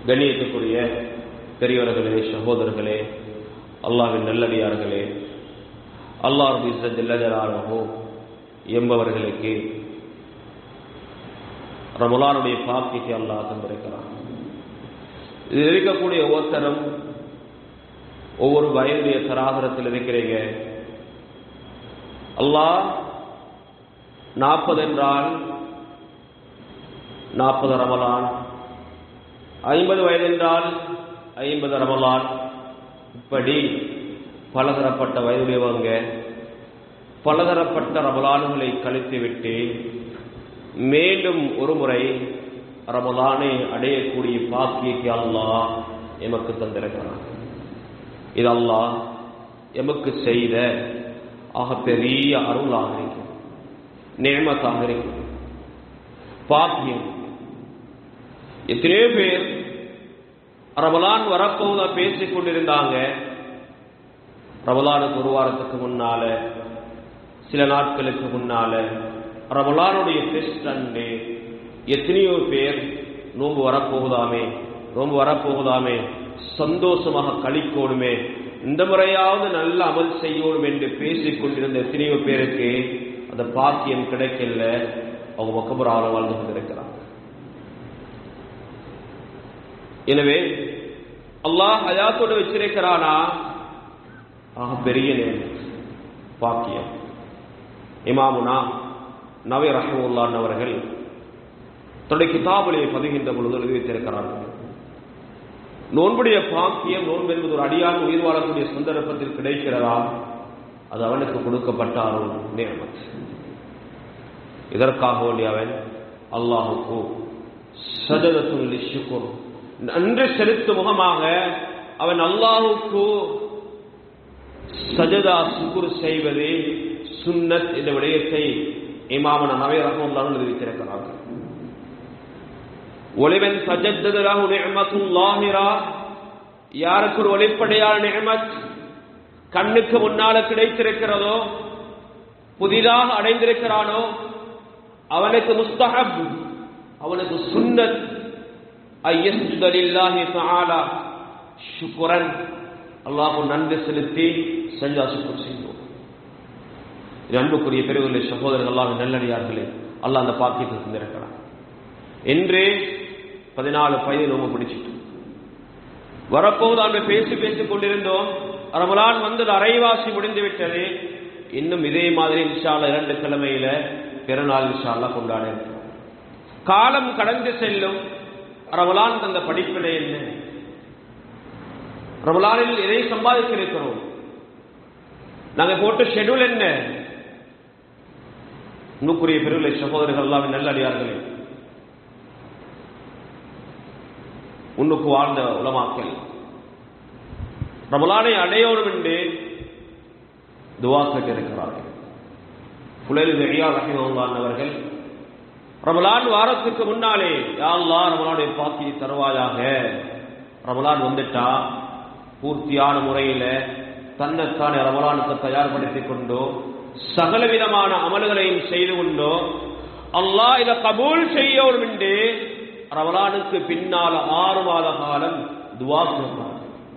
கண்ணியத்துக்குரிய பெரியவர்களே சகோதரர்களே அல்லாஹ்வின் நல்லடியார்களே அல்லாஹ் ஜல்லஜலாலஹோ என்பவர்களுக்கு ரமலானுடைய பாக்கிக்கு அல்லாஹ் தந்திருக்கிறான் இதில் இருக்கக்கூடிய ஒவ்வொருத்தரும் ஒவ்வொரு வயதுடைய தராதரத்தில் இருக்கிறீங்க அல்லாஹ் நாற்பது என்றால் நாற்பது ரமலான் ஐம்பது வயது என்றால் ஐம்பது ரமலான் இப்படி பலதரப்பட்ட வயதுடையவங்க பலதரப்பட்ட ரமலான்களை கழித்துவிட்டு மீண்டும் ஒரு முறை ரமலானை அடையக்கூடிய பாக்கியக்கு அல்லாஹ் எமக்கு தந்திருக்கிறான் இது அல்லாஹ் எமக்கு செய்த ஆக பெரிய அருளாக இருக்கும் நேமத்தாக இருக்கும் பாக்கியம் எத்தனையோ பேர் ரமலான் வரப்போவதா பேசிக் கொண்டிருந்தாங்க ரமலானுக்கு ஒரு வாரத்துக்கு முன்னால சில நாட்களுக்கு முன்னால ரமலானுடைய டெஸ்ட் அண்டு எத்தனையோ பேர் நோன்பு வரப்போகுதாமே நோன்பு வரப்போகுதாமே சந்தோஷமாக கழிக்கோடுமே இந்த முறையாவது நல்ல அமல் செய்யணும் என்று பேசிக் கொண்டிருந்த எத்தனையோ பேருக்கு அந்த பாக்கியம் கிடைக்கல அவங்க மக்கபுராவில் வாழ்ந்து கொண்டிருக்கிறாங்க எனவே அல்லாஹ் ஹயாத்தோடு வச்சிருக்கிறானா ஆக பெரிய நேரம் பாக்கியம் இமாமுனா நவி ரஹமுல்லான் அவர்கள் தன்னுடைய கிதாபுலையை பதிகின்ற பொழுது எழுதி வைத்திருக்கிறார்கள் நோன்புடைய பாக்கியம் நோன்பு என்பது ஒரு அடியாக உயிர் வாழக்கூடிய சந்தர்ப்பத்தில் கிடைக்கிறதா அது அவனுக்கு கொடுக்கப்பட்ட அருள் நேர்மத் இதற்காக வேண்டிய அவன் அல்லாஹுக்கு சஜதத்தும் லிஷுக்கும் நன்றி செலுத்தும் முகமாக அவன் அல்லாஹுக்கு சஜதா சுகுர் செய்வது சுன்னத் என்ற விடயத்தை இமாமன நவே ரஹமுல்லான் எழுதியிருக்கிறார்கள் ஒளிவன் சஜத்ததாக நியமத்துல்லாஹிரா யாருக்கு ஒரு ஒளிப்படையான நியமத் கண்ணுக்கு முன்னால கிடைத்திருக்கிறதோ புதிதாக அடைந்திருக்கிறானோ அவனுக்கு முஸ்தஹப் அவனுக்கு சுன்னத் ஐயஸ்துதலில்லாஹி தஆலா ஷுக்ரன் அல்லாஹ் நன்றி செலுத்தி சஜா சுக்குர் செய்தோம் அன்புக்குரிய பெரியவர்களே சகோதரர்கள் அல்லாஹ் நல்லடியார்களே அல்லாஹ் அந்த பாக்கியத்தை தந்திருக்கிறான் என்று பதினாலு பதினேழு நோம்பு பிடிச்சிட்டு வரப்போது அன்று பேசி பேசிக் கொண்டிருந்தோம் ரமலான் வந்தது அரைவாசி முடிந்து விட்டது இன்னும் இதே மாதிரி இன்ஷால்ல இரண்டு கிழமையில பிறநாள் இன்ஷால்லா கொண்டாட காலம் கடந்து செல்லும் ரமலான் தந்த படிப்பினை என்ன ரமலானில் எதை சம்பாதிக்க இருக்கிறோம் நாங்க போட்ட ஷெடியூல் என்ன இன்னுக்குரிய பெருவிலை சகோதரர்கள் எல்லாம் நல்லடியார்களே உன்னுக்கு வாழ்ந்த உலமாக்கல் ரமலானை அடையோடும் என்று துவா கேட்டிருக்கிறார்கள் புலையில் நெய்யா ரஹிமல்லான் அவர்கள் ரமலான் வாரத்துக்கு முன்னாலே யாழ்லா ரமலானுடைய பாக்கியை தருவாயாக ரமலான் வந்துட்டா பூர்த்தியான முறையில தன்னைத்தானே ரமலானுக்கு தயார்படுத்திக் கொண்டோ சகல விதமான அமல்களையும் செய்து கொண்டோ அல்லாஹ் இதை கபூல் செய்யணும் என்று ரமலானுக்கு பின்னால ஆறு மாத காலம் துவா செய்வார்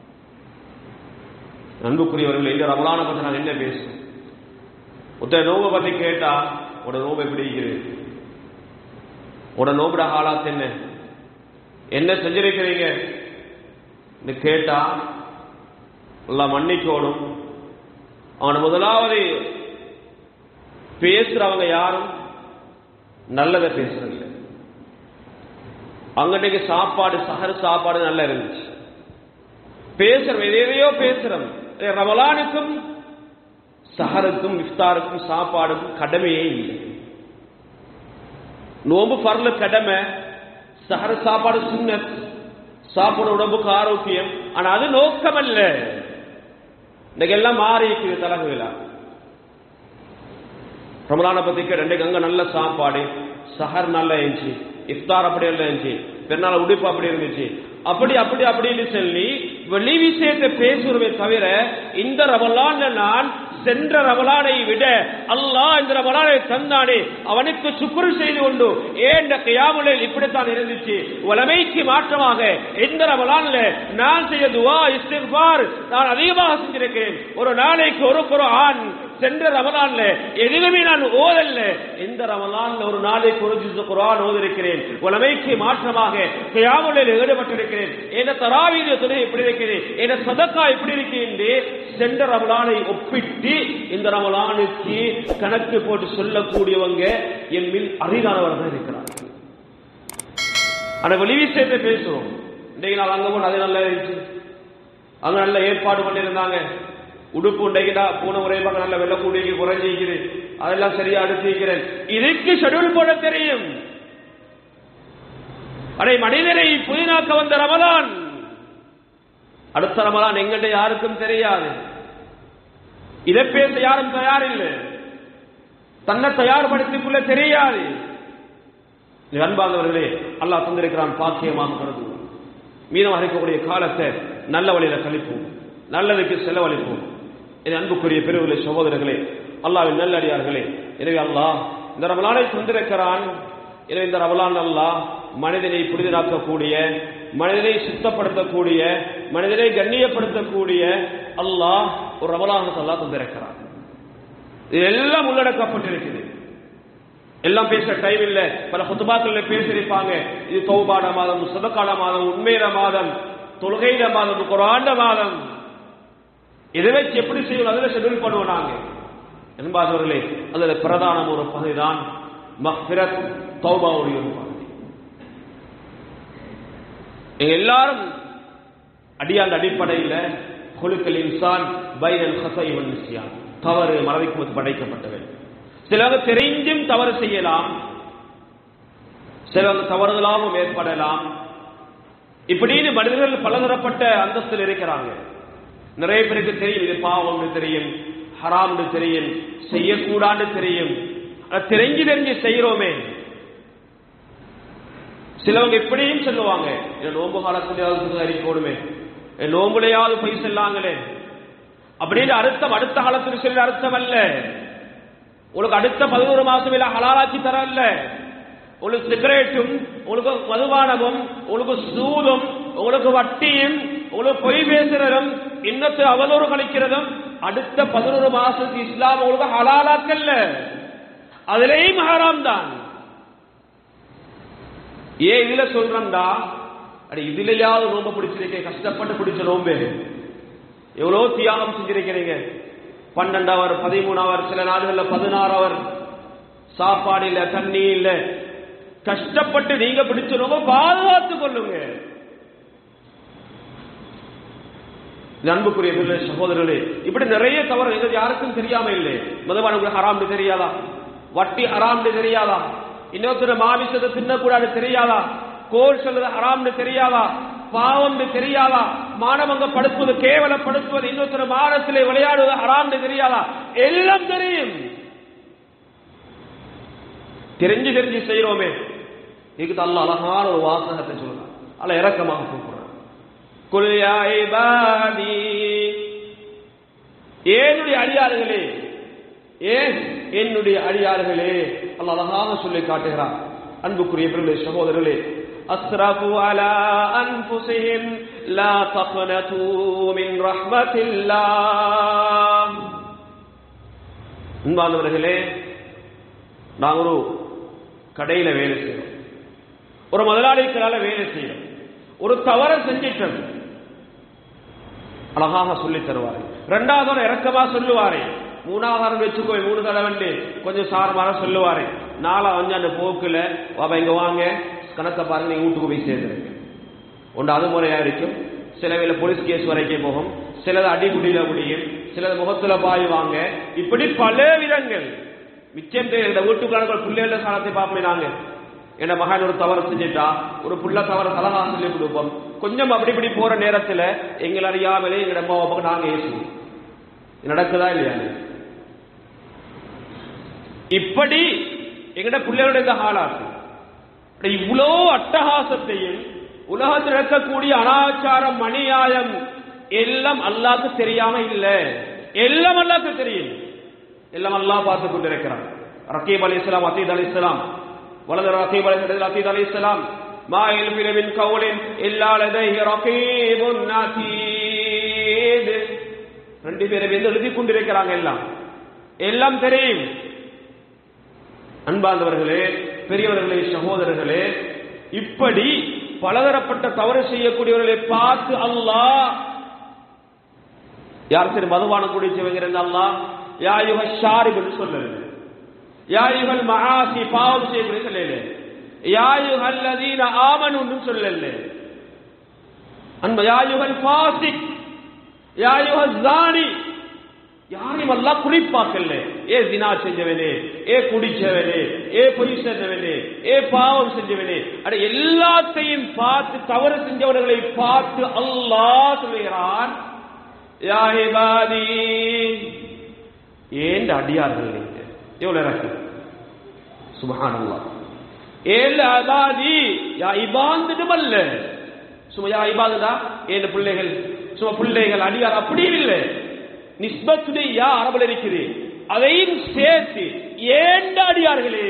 அன்புக்குரியவர்கள் இந்த ரமலானை பற்றி நான் என்ன பேசுறேன் ஒருத்தர் நோவை பத்தி கேட்டா உட நோவை எப்படி இருக்கிறது உட நோபுட ஹாலாத் என்ன என்ன செஞ்சிருக்கிறீங்க கேட்டா எல்லாம் மன்னிக்கோடும் அவனை முதலாவது பேசுறவங்க யாரும் நல்லதை பேசுறதில்லை அங்கன்னைக்கு சாப்பாடு சகர் சாப்பாடு நல்லா இருந்துச்சு பேசுறோம் எதையோ பேசுறோம் ரமலானுக்கும் சஹருக்கும் இஃப்தாருக்கும் சாப்பாடுக்கும் கடமையே இல்லை நோம்பு பரல கடமை சஹர சாப்பாடு சுண்ணத் சாப்பாடு உடம்புக்கு ஆரோக்கியம் ஆனா அது நோக்கம் அல்ல இன்னைக்கு எல்லாம் மாறி இருக்குது தலகுகளா ரமலான பத்திக்க ரெண்டு அங்க நல்ல சாப்பாடு சஹர் நல்லா இருந்துச்சு இஃப்தார் அப்படி எல்லாம் இருந்துச்சு பெருநாள் உடுப்பு அப்படி இருந்துச்சு அப்படி அப்படி அப்படின்னு சொல்லி வெளி விஷயத்தை பேசுறவே தவிர இந்த ரமலான் நான் சென்ற ரமலானை விட அல்லாஹ் இந்த ரமலானை தந்தானே அவனுக்கு சுக்குரு செய்து கொண்டு ஏன் இந்த கியாமுலைல் இப்படித்தான் இருந்துச்சு உலமைக்கு மாற்றமாக எந்த ரமலான்ல நான் செய்ய துவா இஸ்திக்பார் நான் அதிகமாக செஞ்சிருக்கிறேன் ஒரு நாளைக்கு ஒரு குர்ஆன் சென்ற ரமலான்ல எதுவுமே நான் ஓதல்ல இந்த ரமலான்ல ஒரு நாளைக்கு ஒரு ஜுஸ் குர்ஆன் ஓதிருக்கிறேன் உலமைக்கு மாற்றமாக கியாமுலைல் ஈடுபட்டிருக்கிறேன் என்ன தராவீத துணை எப்படி இருக்கிறேன் என்ன சதக்கா எப்படி இருக்கிறேன் சென்ற ரமலானை ஒப்பிட்டு இந்த ரமலானுக்கு கணக்கு போட்டு சொல்லக்கூடியவங்க என் மில் அரிதானவர்கள் இருக்கிறார்கள் ஆனா வெளி விஷயத்தை பேசுறோம் இன்றைக்கு நாள் அங்க போன அது நல்லா இருந்துச்சு அங்க நல்ல ஏற்பாடு பண்ணியிருந்தாங்க உடுப்பு உண்டைக்குதா பூனை உரைப்பாங்க நல்ல வெள்ளக்கூடியக்கு குறைஞ்சிக்குது அதெல்லாம் சரியா அடுத்திருக்கிறேன் இதுக்கு ஷெடியூல் போட தெரியும் அடே மனிதரை புதினாக்க வந்த ரமலான் அடுத்த ரமலான் எங்கிட்ட யாருக்கும் தெரியாது இதை பேச யாரும் தயார் இல்லை தன்னை தயார்படுத்திக் கொள்ள தெரியாது இது அன்பாந்தவர்களே அல்லாஹ் தந்திருக்கிறான் பாக்கியமாக கருதுவோம் மீதமாக இருக்கக்கூடிய காலத்தை நல்ல வழியில கழிப்போம் நல்லதுக்கு செலவழிப்போம் இது அன்புக்குரிய பெருவிலை சகோதரர்களே அல்லாவின் நல்லடியார்களே எனவே அல்லாஹ் இந்த ரமலானை தந்திருக்கிறான் எனவே இந்த ரமலான் அல்லாஹ் மனிதனை புரிதலாக்கக்கூடிய மனிதனை சுத்தப்படுத்தக்கூடிய மனிதனை கண்ணியப்படுத்தக்கூடிய அல்லாஹ் ஒரு ரமலானத்தை அல்லாஹ் தந்திருக்கிறான் இது எல்லாம் உள்ளடக்கப்பட்டிருக்குது எல்லாம் பேச டைம் இல்ல பல குத்துபாக்கள்ல பேசியிருப்பாங்க இது தௌபாட மாதம் சதக்காட மாதம் உண்மையில மாதம் தொழுகையில மாதம் குராண்ட மாதம் இதை வச்சு எப்படி செய்யணும் அதுல ஷெடியூல் பண்ணுவோம் நாங்க என்பாதவர்களே அதுல பிரதான ஒரு பகுதி தான் மஹ்பிரத் தௌபாவுடைய ஒரு பகுதி எங்க எல்லாரும் அடியாண்ட அடிப்படையில் குழுக்கள் இன்சான் பைரல் ஹசைவன் நிசியான் தவறு மறதிக்கு படைக்கப்பட்டவை சிலவங்க தெரிஞ்சும் தவறு செய்யலாம் சிலவங்க தவறுதலாகவும் ஏற்படலாம் இப்படின்னு மனிதர்கள் பலதரப்பட்ட அந்தஸ்தில் இருக்கிறாங்க நிறைய பேருக்கு தெரியும் இது பாவம்னு தெரியும் ஹராம்னு தெரியும் செய்யக்கூடாது தெரியும் ஆனா தெரிஞ்சு தெரிஞ்சு செய்யறோமே சிலவங்க இப்படியும் சொல்லுவாங்க என் நோன்பு காலத்திலேயாவது அறிக்கோடுமே என் நோம்புலையாவது போய் செல்லாங்களே அப்படின்னு அர்த்தம் அடுத்த காலத்துக்கு சொல்ல அர்த்தம் அல்ல உங்களுக்கு அடுத்த பதினோரு மாசம் இல்ல ஹலாலாக்கி தரல உங்களுக்கு சிகரெட்டும் உங்களுக்கு மதுபானமும் உங்களுக்கு சூதும் உங்களுக்கு வட்டியும் உங்களுக்கு பொய் பேசுறதும் இன்னத்து அவதூறு கழிக்கிறதும் அடுத்த பதினோரு மாசத்துக்கு இஸ்லாம் உங்களுக்கு ஹலாலாக்கல்ல அதுலேயும் ஹராம் தான் ஏன் இதுல சொல்றேன்டா அடி இதுலயாவது நோம்ப பிடிச்சிருக்கேன் கஷ்டப்பட்டு பிடிச்ச நோம்பு எவ்வளவு தியாகம் செஞ்சிருக்கிறீங்க பன்னெண்டு அவர் பதிமூணு அவர் சில நாடுகள்ல பதினாறு அவர் சாப்பாடு இல்ல தண்ணி இல்ல கஷ்டப்பட்டு நீங்க பிடிச்ச நோம்ப பாதுகாத்துக் கொள்ளுங்க இது அன்புக்குரிய பிள்ளை சகோதரர்களே இப்படி நிறைய தவறு எங்க யாருக்கும் தெரியாம இல்லை மதுபானம் ஹராம்னு தெரியாதா வட்டி ஹராம்னு தெரியாதா இன்னொருத்தர் மாமிசத்தை தின்னக்கூடாது தெரியாதா கோல் சொல்றது ஹராம்னு தெரியாதா பாவம்னு தெரியாதா மானவங்க படுத்துவது கேவலப்படுத்துவது இன்னொருத்தர் மானத்திலே விளையாடுவது ஹராம்னு தெரியாதா எல்லாம் தெரியும் தெரிஞ்சு தெரிஞ்சு செய்யறோமே இதுக்கு அல்ல அழகான ஒரு வாசகத்தை சொல்றான் அல்ல இறக்கமாக கூப்பிடுறான் குல் யா இபாதி ஏனுடைய அடியார்களே ஏன் என்னுடைய அடியார்களே அல்ல அழகாக சொல்லி காட்டுகிறார் அன்புக்குரிய பிள்ளை சகோதரர்களே أسرفوا على أنفسهم لا تقنطوا من رحمة الله அன்பானவர்களே நான் ஒரு கடையில வேலை செய்யறோம் ஒரு முதலாளிக்களால வேலை செய்யறோம் ஒரு தவறை செஞ்சிட்டோம் அழகாக சொல்லி தருவாரு ரெண்டாவது இறக்கமா சொல்லுவாரு மூணாவது வச்சுக்கோ மூணு தடவை கொஞ்சம் சாரமாக சொல்லுவாரு நாலா வந்து அந்த போக்குல வாபா இங்க வாங்க கணக்கை பாருங்க நீங்க வீட்டுக்கு போய் சேர்ந்துருங்க ஒன்று அது முறையா இருக்கும் சில வேலை போலீஸ் கேஸ் வரைக்கும் போகும் சிலது அடிக்குடியில முடியும் சிலது முகத்துல பாயுவாங்க இப்படி பல விதங்கள் மிச்சம் பேர் இந்த வீட்டுக்காரங்க பிள்ளைகள காலத்தை பார்ப்போம் நாங்க என்ன மகன் ஒரு தவறு செஞ்சுட்டா ஒரு புள்ள தவறு சலகா சொல்லி கொடுப்போம் கொஞ்சம் அப்படி இப்படி போற நேரத்துல எங்களை அறியாமலே எங்க அம்மா அப்பாவுக்கு நாங்க ஏசுவோம் நடக்குதா இல்லையா இப்படி எங்கட பிள்ளைகளுடைய இந்த ஹாலாத்து இவ்வளோ அட்டகாசத்தையும் உலகத்தில் நடக்கக்கூடிய அனாச்சாரம் அநியாயம் எல்லாம் அல்லாக்கு தெரியாம இல்ல எல்லாம் அல்லாக்கு தெரியும் எல்லாம் அல்லாஹ் பார்த்து கொண்டிருக்கிறான் ரகீப் அலி இஸ்லாம் அத்தீத் அலி இஸ்லாம் வலது ரகீப் அலி அத்தீத் அலி இஸ்லாம் ما يلفظ من قول إلا لديه رقيب عتيد ரெண்டு பேரும் வந்து எழுதி கொண்டிருக்கிறாங்க எல்லாம் எல்லாம் தெரியும் அன்பார்ந்தவர்களே பெரியவர்களே சகோதரர்களே இப்படி பலதரப்பட்ட தவறு செய்யக்கூடியவர்களை பார்த்து அல்லாஹ் யார் சரி மதுபானம் குடிச்சவங்க இருந்தா அல்லாஹ் யாயுக ஷாரிபுன்னு சொல்லல யாயுகள் மகாசி பாவம் செய்யக்கூடிய சொல்லல யாயுகள் லதீன ஆமனுன்னு சொல்லல அன்ப யாயுகள் பாசிக் யாயுகள் ஜானி யாரையும் எல்லாம் குறிப்பாக்கல்ல ஏ தினா செஞ்சவனே ஏ குடிச்சவனே ஏ பொய் செஞ்சவனே ஏ பாவம் செஞ்சவனே அட எல்லாத்தையும் பார்த்து தவறு செஞ்சவர்களை பார்த்து அல்லாஹ் சொல்லுகிறான் யா இபாதி ஏன் அடியார்கள் நீங்க எவ்வளவு இறக்கு சுபஹானல்லாஹ் ஏல் அபாதி யா இபாந்துடும் அல்ல சும்மா யா இபாதுதா ஏன் பிள்ளைகள் சும்மா பிள்ளைகள் அடியார் அப்படியும் இல்லை நிஸ்பத்துடைய யா அரபுல இருக்குது அதையும் சேர்த்து ஏண்ட அடியார்களே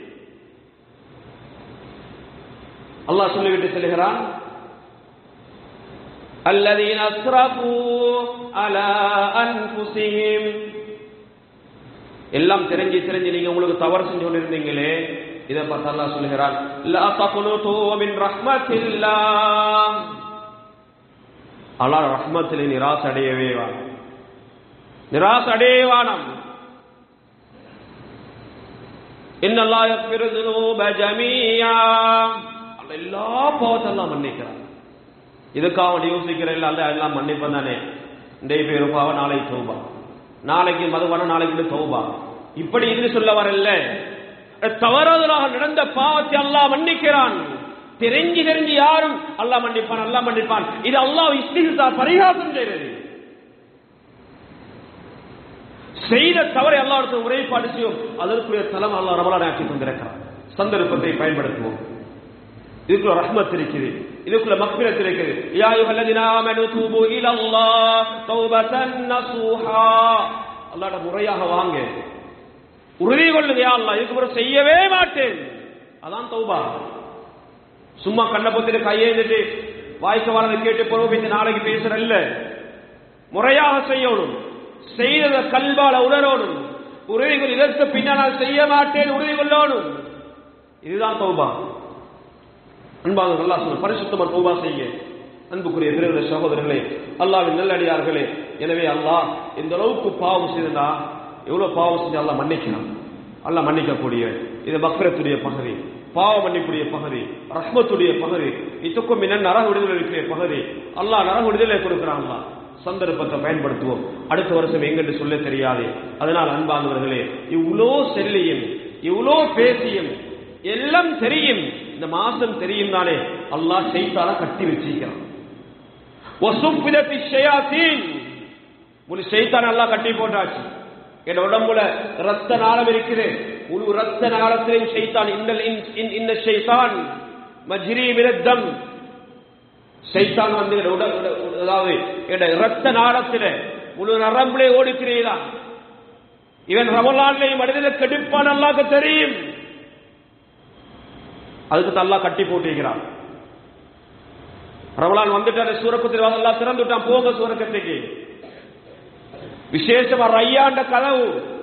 அல்லாஹ் சொல்லிவிட்டு செல்கிறான் الذين اسرفوا على انفسهم எல்லாம் தெரிஞ்சு தெரிஞ்சு நீங்க உங்களுக்கு தவறு செஞ்சு கொண்டிருந்தீங்களே இதை பார்த்து அல்லாஹ் சொல்லுகிறான் லா தக்னுது மின் ரஹ்மத்தில்லாஹ் அல்லாஹ் ரஹ்மத்திலே நிராச அடையவே வேணாம் நிராச அடையவே வேணாம் இன்னல்லாஹ் யக்ஃபிரு ذுனூப ஜமீஆ அல்லாஹ் எல்லா பாவத்தை எல்லாம் மன்னிக்கிறான் இதுக்காக அவன் யோசிக்கிற இல்ல அல்ல எல்லாம் மன்னிப்பன் தானே இன்றைய பேரு பாவம் நாளைக்கு தௌபா நாளைக்கு மதுபானம் நாளைக்கு தௌபா இப்படி இது சொல்ல வரல தவறுதலாக நடந்த பாவத்தை அல்லாஹ் மன்னிக்கிறான் தெரிஞ்சு தெரிஞ்சு யாரும் அல்லாஹ் மன்னிப்பான் அல்லாஹ் மன்னிப்பான் இது அல்லாஹ் இஸ்திகா பரிகாசம் செய்கிறது செய்த தவறை அல்லாஹ் முறைப்பாடு செய்யும் அதற்குரிய தலம் அல்லாஹ் ரமலான் ஆக்கி கொண்டிருக்கிறான் சந்தர்ப்பத்தை பயன்படுத்துவோம் இதுக்குள்ள ரஹ்மத் இருக்குது இதுக்குள்ள மக்பிரத் இருக்குது யா அய்யுஹல்லதீன ஆமனு தூபு இலல்லாஹ் தௌபத்தன் நஸூஹா அல்லாஹ்ட முறையாக வாங்க உறுதி கொள்ளுங்க யா அல்லாஹ் இதுக்கு பிறகு செய்யவே மாட்டேன் அதான் தௌபா சும்மா கண்ண பொத்திட்டு கையேந்துட்டு வாய்க்க வரதை கேட்டு பொறுப்பித்து நாளைக்கு பேசுறல்ல முறையாக செய்யணும் செய்தத கல்வால உணரணும் உறுதிகள் இதற்கு பின்னால் செய்ய மாட்டேன் உறுதி கொள்ளணும் இதுதான் தௌபா அன்பாக அல்லாஹ் சொல்ல பரிசுத்தமன் தௌபா செய்ய அன்புக்குரிய பிறகு சகோதரர்களே அல்லாவின் நல்லடியார்களே எனவே அல்லாஹ் இந்த அளவுக்கு பாவம் செய்தா எவ்வளவு பாவம் செஞ்சு அல்லாஹ் மன்னிக்கலாம் அல்லாஹ் மன்னிக்கக்கூடிய இது பக்ரத்துடைய பகுதி பாவ மன்னிப்புடைய பகுதி ரஹ்மத்துடைய பகுதி இதுக்கும் மின்ன நரக விடுதலை இருக்கிற பகுதி அல்லாஹ் நரக விடுதலை கொடுக்கிறான் அல்லாஹ் சந்தர்ப்பத்தை பயன்படுத்துவோம் அடுத்த வருஷம் எங்கென்று சொல்ல தெரியாது அதனால் அன்பானவர்களே இவ்வளோ செல்லியும் இவ்வளோ பேசியும் எல்லாம் தெரியும் இந்த மாசம் தெரியும் தானே அல்லாஹ் செய்தால கட்டி வச்சிருக்கிறான் முழு செய்தான் எல்லாம் கட்டி போட்டாச்சு என் உடம்புல ரத்த நாளம் இருக்குது முழு ரத்த நாளத்திலையும் செய்தான் இன்னல் இந்த செய்தான் மஜ்ரி விரத்தம் சைத்தான் வந்து உடல் அதாவது ரத்த நாளத்தில முழு நரம்பிலே ஓடிக்கிறீதான் இவன் ரமலான்லை மனிதனை கெடுப்பான் அல்லாக்கு தெரியும் அதுக்கு அல்லா கட்டி போட்டிருக்கிறான் ரமலான் வந்துட்டாரு சூரக்கத்தில் எல்லாம் திறந்துட்டான் போக சூரக்கத்துக்கு விசேஷமா ரையாண்ட கதவு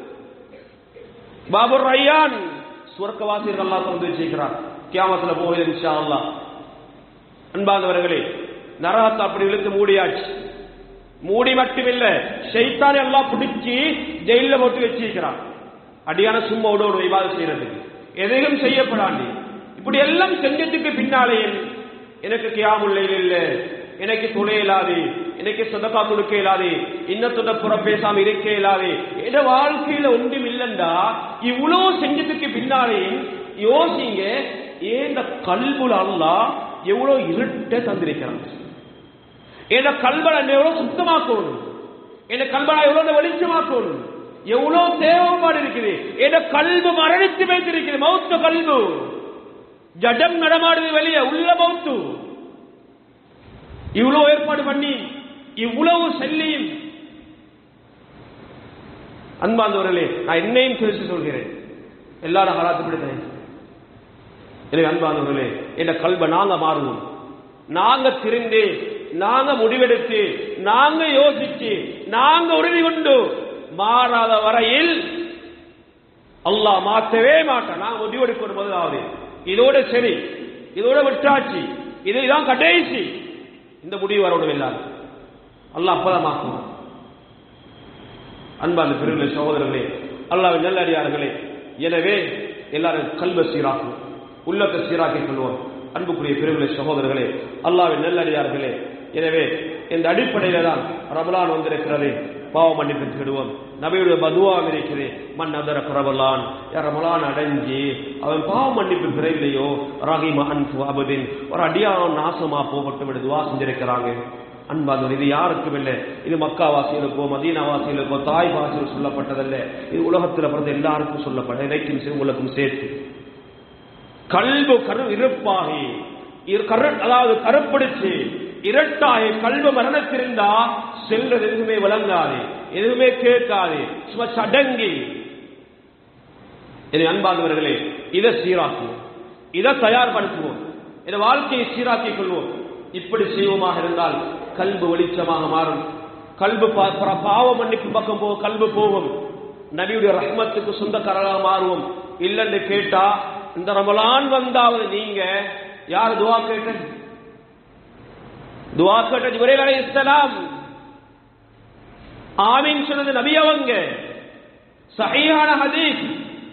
பாபுர் ரையான் சுரக்கவாசியர்கள் எல்லாம் வந்து வச்சிருக்கிறான் கியாமத்துல போகுது இன்ஷா அல்லா அன்பாந்தவர்களே நரகத்தை அப்படி இழுத்து மூடியாச்சு மூடி மட்டுமில்ல ஷைத்தான் எல்லாம் பிடிச்சி ஜெயில போட்டு வச்சிருக்கிறான் அடியான சும்மா ஓட விவாதம் செய்யறதுக்கு எதையும் செய்யப்படாண்டி இப்படி எல்லாம் செஞ்சதுக்கு பின்னாலேயே எனக்கு கியாமுல்லை இல்ல எனக்கு துணை இல்லாது எனக்கு சொதக்கா கொடுக்க இயலாது இன்னத்தோட புறம் பேசாம இருக்க இயலாது என் வாழ்க்கையில ஒன்றும் இல்லைண்டா இவ்வளவு செஞ்சதுக்கு பின்னாலே யோசிங்க ஏன் இந்த கல்புல அல்லா எவ்வளவு இருட்ட தந்திருக்கிறான் என் கல்வனை எவ்வளவு சுத்தமாக்கணும் என் கல்வனை எவ்வளவு வெளிச்சமாக்கணும் எவ்வளவு தேவைப்பாடு இருக்குது என் கல்வு மரணித்து வைத்திருக்கிறது மௌத்த கல்வு ஜடம் நடமாடுது வெளியே உள்ள மௌத்து இவ்வளவு ஏற்பாடு பண்ணி இவ்வளவு செல்லியும் அன்பாந்தவர்களே நான் என்னையும் குறித்து சொல்கிறேன் எல்லாரும் ஹராத்து பிடித்தேன் எனவே அன்பானவர்களே என்ற கல்வை நாங்க மாறுவோம் நாங்க திரிந்து நாங்க முடிவெடுத்து நாங்க யோசிச்சு நாங்க உறுதி கொண்டு மாறாத வரையில் அல்லாஹ் மாற்றவே மாட்டான் நான் முடிவெடுக்கணும் முதலாவது இதோட சரி இதோட விட்டாச்சு இதுதான் கடைசி இந்த முடிவு வரணும் எல்லாரும் அல்லாஹ் அப்பதான் மாற்றுவான் அன்பான பெருமை சகோதரர்களே அல்லாவின் நல்லடியார்களே எனவே எல்லாரும் கல்வ சீராக்கும் உள்ளத்தை சீராக்கிக் கொள்வோம் அன்புக்குரிய பெருமை சகோதரர்களே அல்லாவின் நல்லடியார்களே எனவே இந்த அடிப்படையில தான் ரமலான் வந்திருக்கிறது பாவ மன்னிப்பு தேடுவோம் நபியுடைய பதுவாக இருக்கிறது மண் அதர குரவலான் ரமலான் அடைஞ்சி அவன் பாவ மன்னிப்பு பிறவில்லையோ ரஹிம அன்பு அபதின் ஒரு அடியான் நாசமா போகட்டும் என்று துவா செஞ்சிருக்கிறாங்க அன்பாதவர் இது யாருக்கும் இல்லை இது மக்கா வாசிகளுக்கோ மதீனா வாசிகளுக்கோ தாய் வாசிகள் சொல்லப்பட்டதல்ல இது உலகத்தில் பிறந்த எல்லாருக்கும் சொல்லப்பட்ட இறைக்கும் உங்களுக்கும் சேர்த்து கல்வு கரு இருப்பாகி இரு- கரு அதாவது கருப்பிடிச்சு இரட்டாகி கல்வ மரணத்திருந்தா செல்றது எதுவுமே விளங்காது எதுவுமே கேட்காது சும்மா சடங்கி என் அன்பானவர்களே இதை சீராக்குவோம் இதை தயார்படுத்துவோம் இந்த வாழ்க்கையை சீராக்கிக் கொள்வோம் இப்படி செய்வோமாக இருந்தால் கல்பு வெளிச்சமாக மாறும் கல்பு பா- பா- பாவ மன்னிப்பு பக்கம் போகும் கல்பு போகும் நபியுடைய ரஹ்மத்துக்கு சொந்தக்காரராக மாறுவோம் இல்லைன்னு கேட்டா இந்த ரமலான் வந்தாவது நீங்க யார் துவா கேட்ட துவா கேட்ட ஜிப்ரீல் அலைஹிஸ்ஸலாம் ஆமீன் சொன்னது நபி அவங்க சஹீஹான ஹதீஸ்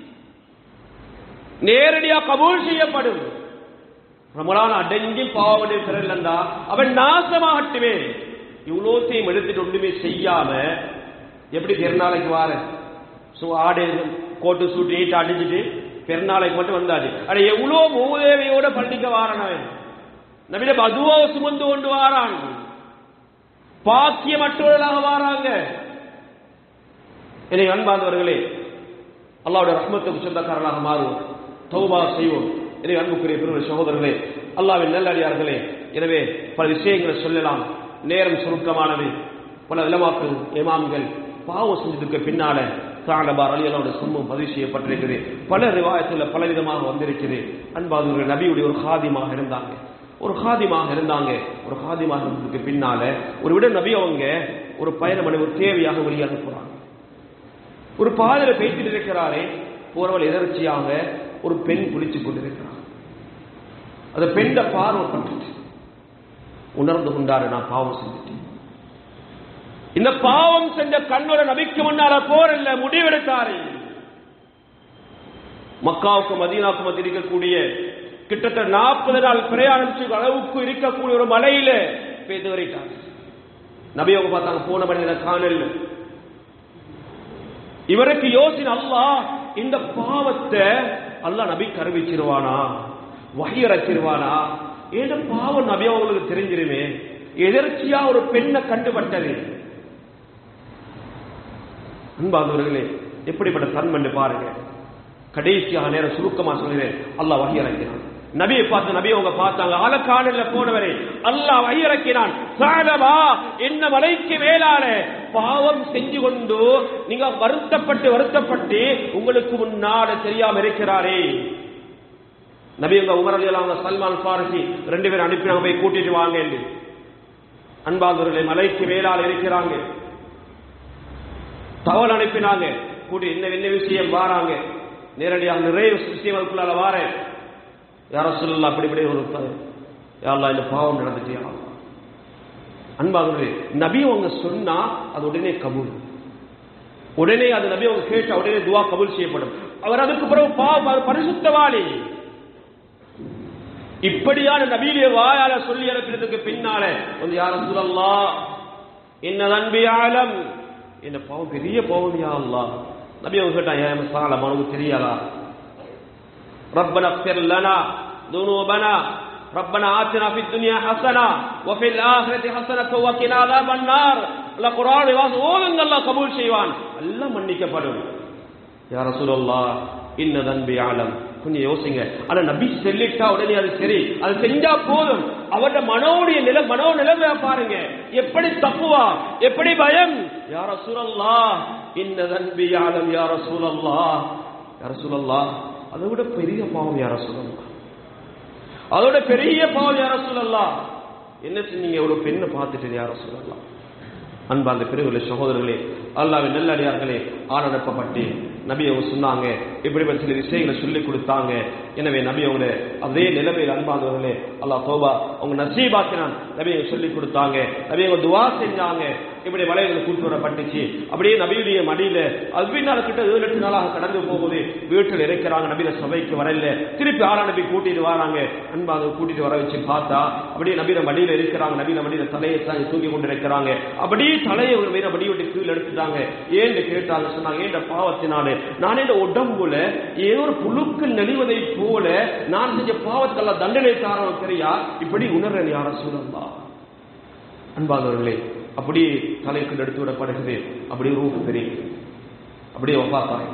நேரடியா கபூல் செய்யப்படும் ரமலான் அடைஞ்சு பாவனை பிறல்லண்டா அவன் நாசமாகட்டுமே இவ்வளோத்தையும் எடுத்துட்டு ஒன்றுமே செய்யாம எப்படி பெருநாளைக்கு வார சோ ஆடு கோட்டு சூட்டு நீட்டு அடிச்சுட்டு பெருநாளைக்கு மட்டும் வந்தாச்சு அட எவ்வளோ மூதேவியோட பள்ளிக்க வாரனவன் நபிட பதுவா சுமந்து கொண்டு வாரான் பாக்கியமற்றவர்களாக வாராங்க என்னை அன்பார்ந்தவர்களே அல்லாவுடைய ரஹ்மத்துக்கு சொந்தக்காரர்களாக மாறுவோம் தௌபா செய்வோம் எனவே அன்புக்குரிய பெருமை சகோதரர்களே அல்லாவின் நல்லடியார்களே எனவே பல விஷயங்களை சொல்லலாம் நேரம் சுருக்கமானது பல விளமாக்கள் இமாம்கள் பாவம் செஞ்சதுக்கு பின்னால சாண்டபார் அலியலோட சம்பவம் பதிவு செய்யப்பட்டிருக்குது பல ரிவாயத்தில் பல விதமாக வந்திருக்குது அன்பாதவர்கள் நபியுடைய ஒரு காதிமாக இருந்தாங்க ஒரு காதிமாக இருந்தாங்க ஒரு காதிமாக இருந்ததுக்கு பின்னால ஒரு விட நபி அவங்க ஒரு பயணம் பண்ணி ஒரு தேவையாக வெளியாக போறாங்க ஒரு பாதையில பேசிட்டு இருக்கிறாரே போறவள் எதர்ச்சியாக ஒரு பெண் குளிச்சு கொண்டிருக்கிறார் அந்த பெண்ண பார்வைப்பட்டுட்டு உணர்ந்து கொண்டாரு நான் பாவம் செஞ்சுட்டேன் இந்த பாவம் செஞ்ச கண்ணோட நபிக்கு முன்னால போரில்ல முடிவெடுத்தாரு மக்காவுக்கு மதீனாவுக்கு மத்திய இருக்கக்கூடிய கிட்டத்தட்ட நாற்பது நாள் பிரயாணம் செய்யும் அளவுக்கு இருக்கக்கூடிய ஒரு மலையில பெய்து வரைட்டாங்க நபி அவங்க பார்த்தாங்க போன மனிதனை காணல இவருக்கு யோசனை அல்லாஹ் இந்த பாவத்தை அல்லாஹ் நபி கருவிச்சிருவானா வகையறச்சிருவானா ஏதோ பாவம் நபி அவங்களுக்கு தெரிஞ்சிருமே எதிர்ச்சியா ஒரு பெண்ணை கண்டுபட்டது அன்பாதவர்களே எப்படிப்பட்ட தன்மண்டு பாருங்க கடைசியாக நேரம் சுருக்கமா சொல்கிறேன் அல்லாஹ் வகையறக்கிறான் நபியை பார்த்து நபி அவங்க பார்த்தாங்க ஆலக்காடல்ல போனவரை அல்லாஹ் வகையறக்கினான் சாலவா என்ன மலைக்கு மேலான பாவம் செஞ்சு கொண்டு நீங்க வருத்தப்பட்டு வருத்தப்பட்டு உங்களுக்கு முன்னால தெரியாம இருக்கிறாரே நபி உங்க உமர் அலி அவங்க சல்மான் பாரசி ரெண்டு பேரும் அனுப்பினாங்க போய் கூட்டிட்டு வாங்க என்று அன்பாந்தவர்களே மலைக்கு மேலால் இருக்கிறாங்க தகவல் அனுப்பினாங்க கூட்டி என்ன என்ன விஷயம் வாராங்க நேரடியாக நிறைய விஷயம் அதுக்குள்ளால வாரேன் யார சொல்லலாம் அப்படி இப்படி ஒரு யாரெல்லாம் இந்த பாவம் நடந்துச்சு அன்பாகவே நபி அவங்க சொன்னா அது உடனே கபூல் உடனே அது நபி அவங்க கேட்ட உடனே துவா கபூல் செய்யப்படும் அவர் அதுக்கு பிறகு பாவ பரிசுத்தவாளி இப்படியான நபியிலே வாயால சொல்லி அனுப்பினதுக்கு பின்னால வந்து யார சொல்லல்லா என்ன நன்பி ஆலம் என்ன பாவம் பெரிய பாவம் யா அல்லா நபி அவங்க கேட்டான் ஏன் சாலம் அவனுக்கு தெரியாதா ربنا اغفر لنا ذنوبنا ربنا آتنا في الدنيا حسنة وفي الآخرة حسنة وقنا عذاب النار அல்ல குரான் வாச ஓதுங்க அல்லாஹ் கபூல் செய்வான் எல்லாம் மன்னிக்கப்படும் யா ரசூலுல்லாஹ் இன்ன தன்பி ஆலம் கொஞ்சம் யோசிங்க ஆனா நபி சொல்லிட்டா உடனே அது சரி அது செஞ்சா போதும் அவருடைய மனோடைய நில மனோ நிலைமையா பாருங்க எப்படி தப்புவா எப்படி பயம் யார சூழல்லா இந்த தன்பி யாலம் யார சூழல்லா யார சூழல்லா அதை விட பெரிய பாவம் யார சூழல்லா அதோட பெரிய பாவம் யார சூழல்லா என்ன செஞ்சீங்க ஒரு பெண்ணை பார்த்துட்டு யார சூழல்லாம் அன்பார்ந்த பிரிவுகளை சகோதரர்களே அல்லாவின் நல்லடியார்களே ஆள் அனுப்பப்பட்டு நபி அவங்க சொன்னாங்க இப்படிப்பட்ட சில விஷயங்களை சொல்லிக் கொடுத்தாங்க எனவே நபி அவங்கள அதே நிலைமையில் அன்பாந்தவர்களே அல்லாஹ் தோபா அவங்க நசீபாக்கினான் நபி அவங்க சொல்லிக் கொடுத்தாங்க நபி அவங்க துவா செஞ்சாங்க இப்படி மலைகளை கூட்டு வரப்பட்டுச்சு அப்படியே நபியுடைய மடியில அல்பின்னால கிட்ட ஏழு எட்டு நாளாக கடந்து போகுது வீட்டில் இருக்கிறாங்க நபியில சபைக்கு வரல திருப்பி ஆறா நபி கூட்டிட்டு வராங்க அன்பாக கூட்டிட்டு வர வச்சு பார்த்தா அப்படியே நபியில மடியில இருக்கிறாங்க நபியில மடியில தலையை தாங்கி தூங்கி கொண்டு இருக்கிறாங்க அப்படியே தலையை ஒரு மீற மடி விட்டு கீழே எடுத்துட்டாங்க ஏன்னு கேட்டாங்க சொன்னாங்க ஏன் பாவத்தினாலே நான் இந்த உடம்புல ஏதோ ஒரு புழுக்கள் நெளிவதை போல நான் செஞ்ச பாவத்தெல்லாம் தண்டனை தாரம் தெரியா இப்படி உணர்றேன் யார சூழல்லா அன்பாதவர்களே அப்படியே தலைக்கு எடுத்து விடப்படுகிறது அப்படியே ரூபு பெரிய அப்படியே ஒப்பாத்தாங்க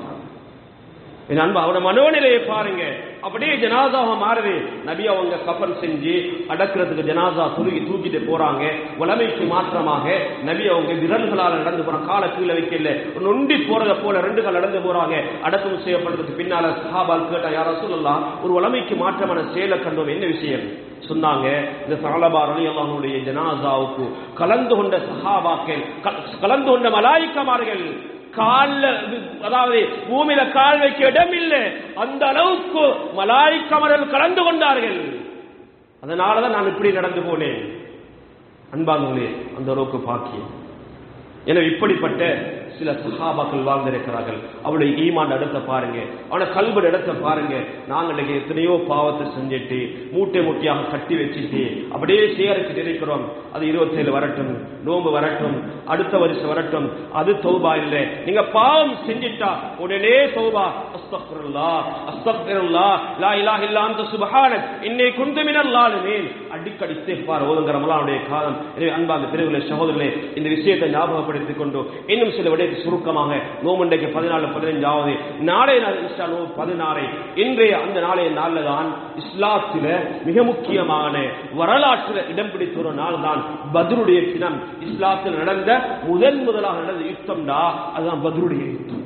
என் அன்பு அவரோட மனோநிலையை பாருங்க அப்படியே ஜனாதாவை மாறுது நபி அவங்க கப்பல் செஞ்சு அடக்கிறதுக்கு ஜனாதா துருகி தூக்கிட்டு போறாங்க உலமைக்கு மாற்றமாக நபி அவங்க விரல்களால் நடந்து போறாங்க காலை கீழே வைக்கல நொண்டி போறத போல ரெண்டு கால் நடந்து போறாங்க அடக்கம் செய்யப்படுறதுக்கு பின்னால சஹாபால் கேட்டா யாரோ சொல்லலாம் ஒரு உலமைக்கு மாற்றமான செயலை கண்டோம் என்ன விஷயம் சொன்னாங்க இந்த சாலபார் அலி அல்லாஹனுடைய ஜனாசாவுக்கு கலந்து கொண்ட சஹாபாக்கள் கலந்து கொண்ட மலாய்க்கமார்கள் கால்ல அதாவது பூமியில கால் வைக்க இடம் இல்லை அந்த அளவுக்கு மலாய்க்கமர்கள் கலந்து கொண்டார்கள் அதனாலதான் நான் இப்படி நடந்து போனேன் அன்பாங்களே அந்த அளவுக்கு பாக்கியம் எனவே இப்படிப்பட்ட சில சஹாபாக்கள் வாழ்ந்திருக்கிறார்கள் அவருடைய ஈமான் இடத்தை பாருங்க அவனை கல்வட இடத்தை பாருங்க நாங்க இன்னைக்கு எத்தனையோ பாவத்தை செஞ்சுட்டு மூட்டை மூட்டையாக கட்டி வச்சுட்டு அப்படியே சேகரிச்சுட்டு இருக்கிறோம் அது இருபத்தேழு வரட்டும் நோம்பு வரட்டும் அடுத்த வருஷம் வரட்டும் அது தௌபா இல்லை நீங்க பாவம் செஞ்சிட்டா உடனே தௌபா அஸ்தக்ஃபிருல்லா அஸ்தக்ஃபிருல்லா லா இலாஹ இல்லா அன்த சுப்ஹானக் இன்னை குன்து மினல் லாலிமீன் அடிக்கடி இஸ்திக்பார் ஓதுங்கிற மலாவுடைய காலம் எனவே அன்பார்ந்த பிரிவுகளை சகோதரர்களே இந்த விஷயத்தை ஞாபகப்படுத்திக் கொண்டு இன்னும் சில விடயத்தை சுருக்கமாக நோமண்டைக்கு பதினாலு பதினைஞ்சாவது நாளை நாள் இன்ஷா நோ பதினாறை இன்றைய அந்த நாளைய நாள்ல தான் இஸ்லாத்தில மிக முக்கியமான வரலாற்றில் இடம் பிடித்த ஒரு நாள் தான் பத்ருடைய தினம் இஸ்லாத்தில் நடந்த முதன் முதலாக நடந்த யுத்தம்டா அதுதான் பத்ருடைய யுத்தம்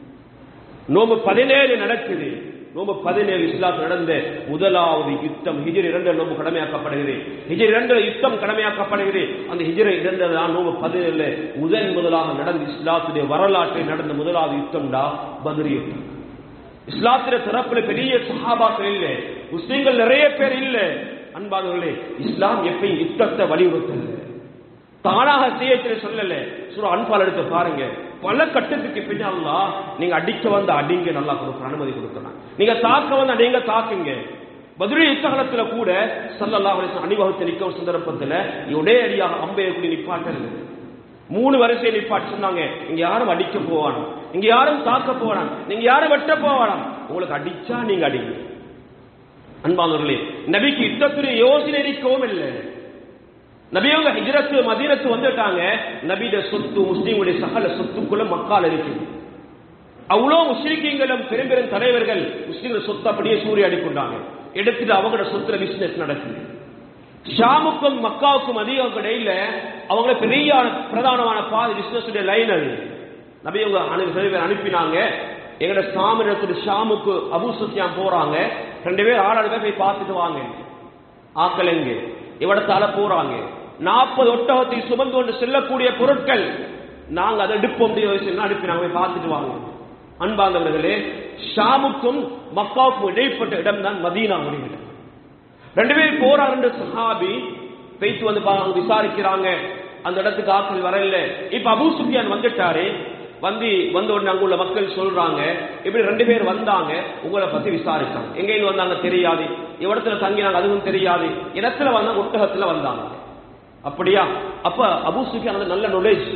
நோம்பு பதினேழு நடக்குது நோம்பு பதினேழு இஸ்லாத்தில் நடந்த முதலாவது யுத்தம் ஹிஜர் இரண்டு நோம்பு கடமையாக்கப்படுகிறது ஹிஜர் இரண்டு யுத்தம் கடமையாக்கப்படுகிறது அந்த ஹிஜர் இரண்டதான் நோம்பு பதினேழு முதன் முதலாக நடந்த இஸ்லாத்துடைய வரலாற்றில் நடந்த முதலாவது யுத்தம்டா பத்ரு யுத்தம் இஸ்லாத்திர தரப்புல பெரிய சஹாபாக்கள் இல்ல முஸ்லீம்கள் நிறைய பேர் இல்ல அன்பானவர்களே இஸ்லாம் எப்பயும் யுத்தத்தை வலியுறுத்தல தானாக செய்யத்துல சொல்லல சுர அன்பால் எடுத்து பாருங்க பல கட்டத்துக்கு பின்னால நீங்க அடிக்க வந்த அடிங்க நல்லா கொடுக்குற அனுமதி கொடுக்கலாம் நீங்க தாக்க வந்த அடிங்க தாக்குங்க மதுரை யுத்தகலத்துல கூட சல்லல்லா அணிவகுத்து நிற்க ஒரு சந்தர்ப்பத்துல ஒரே அடியாக அம்பையை கூடி நிப்பாட்டல் மூணு வரிசை நிப்பாட்டு சொன்னாங்க இங்க யாரும் அடிக்க போவானாம் இங்க யாரும் தாக்க போவானாம் நீங்க யாரும் வெட்ட போவானாம் உங்களுக்கு அடிச்சா நீங்க அடிங்க அன்பானவர்களே நபிக்கு யுத்தத்துடைய யோசனை இருக்கவும் இல்லை நபியவங்க ஹிஜரத்து மதீனத்து வந்துட்டாங்க நபியோட சொத்து முஸ்லீமுடைய சகல சொத்துக்குள்ள மக்கால் இருக்கு அவ்வளோ முஸ்லிம்களும் பெரும் பெரும் தலைவர்கள் முஸ்லீம்கள் சொத்து அப்படியே சூறையாடி கொண்டாங்க எடுத்துட்டு அவங்களோட சொத்துல பிசினஸ் நடக்குது ஷாமுக்கும் மக்காவுக்கும் அதிகம் இடையில அவங்க பெரிய பிரதானமான பாதி பிசினஸ் லைன் அது நபியவங்க அனு அனுப்பினாங்க எங்கட சாமிரத்துடைய ஷாமுக்கு அபு சுத்தியான் போறாங்க ரெண்டு பேர் ஆளாளு பேர் போய் பார்த்துட்டு வாங்க ஆக்கள் எங்க இவடத்தால போறாங்க நாற்பது ஒட்டகத்தை சுமந்து கொண்டு செல்லக்கூடிய பொருட்கள் நாங்க அதை எடுப்போம் அனுப்பினாங்க போய் பார்த்துட்டு வாங்க அன்பாந்தவர்களே ஷாமுக்கும் மக்காவுக்கும் இடைப்பட்ட இடம் தான் மதீனா இடம் ரெண்டு பேர் போறாங்க சஹாபி பேச்சு வந்து விசாரிக்கிறாங்க அந்த இடத்துக்கு ஆட்கள் வரல இப்ப அபு சுஃபியான் வந்துட்டாரு வந்து வந்த உடனே அங்க உள்ள மக்கள் சொல்றாங்க இப்படி ரெண்டு பேர் வந்தாங்க உங்களை பத்தி விசாரிச்சாங்க எங்க இருந்து வந்தாங்க தெரியாது இடத்துல தங்கினாங்க அதுவும் தெரியாது இடத்துல வந்தாங்க ஒட்டகத்துல வந்தாங்க அப்படியா அப்ப அபு சுஃபியான் வந்து நல்ல நாலேஜ்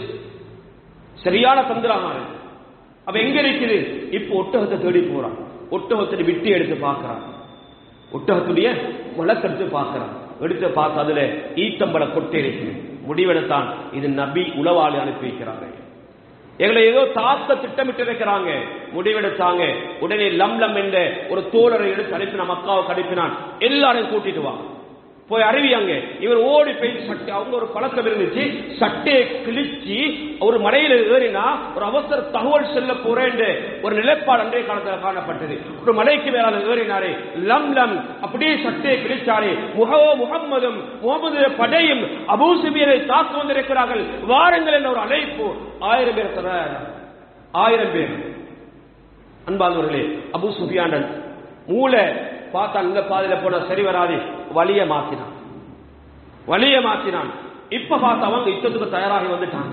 சரியான தந்திரமான அப்ப எங்க இருக்குது இப்ப ஒட்டகத்தை தேடி போறான் ஒட்டகத்தை விட்டி எடுத்து பார்க்கறான் ஒட்டகத்துடைய வழக்கெடுத்து பார்க்கறான் எடுத்து பார்த்து அதுல ஈத்தம்பள கொட்டை இருக்குது முடிவெடுத்தான் இது நபி உளவாளி அனுப்பி வைக்கிறாங்க எங்களை ஏதோ தாக்க திட்டமிட்டு இருக்கிறாங்க முடிவெடுத்தாங்க உடனே லம் லம் என்ற ஒரு தோழரை எடுத்து அனுப்பினான் மக்காவுக்கு அனுப்பினான் எல்லாரையும் கூட்டிட்டு வா போய் அறிவியாங்க இவர் ஓடி போய் சட்டை அவங்க ஒரு பழக்கம் இருந்துச்சு சட்டையை கிழிச்சு ஒரு மலையில ஏறினா ஒரு அவசர தகவல் செல்ல போறேன் ஒரு நிலைப்பாடு அன்றைய காலத்தில் காணப்பட்டது ஒரு மலைக்கு மேலால ஏறினாரே லம் லம் அப்படியே சட்டையை கிழிச்சாரே முகவோ முகம்மதும் முகமது படையும் அபூசுபியரை தாக்க வந்திருக்கிறார்கள் வாருங்கள் என்ற ஒரு அழைப்பு ஆயிரம் பேர் தர ஆயிரம் பேர் அன்பானவர்களே அபு சுஃபியானன் மூளை பார்த்தா இந்த பாதையில போன சரி வராது வழிய மாத்தினான் வழிய மாத்தினான் இப்ப பார்த்து அவங்க யுத்தத்துக்கு தயாராகி வந்துட்டாங்க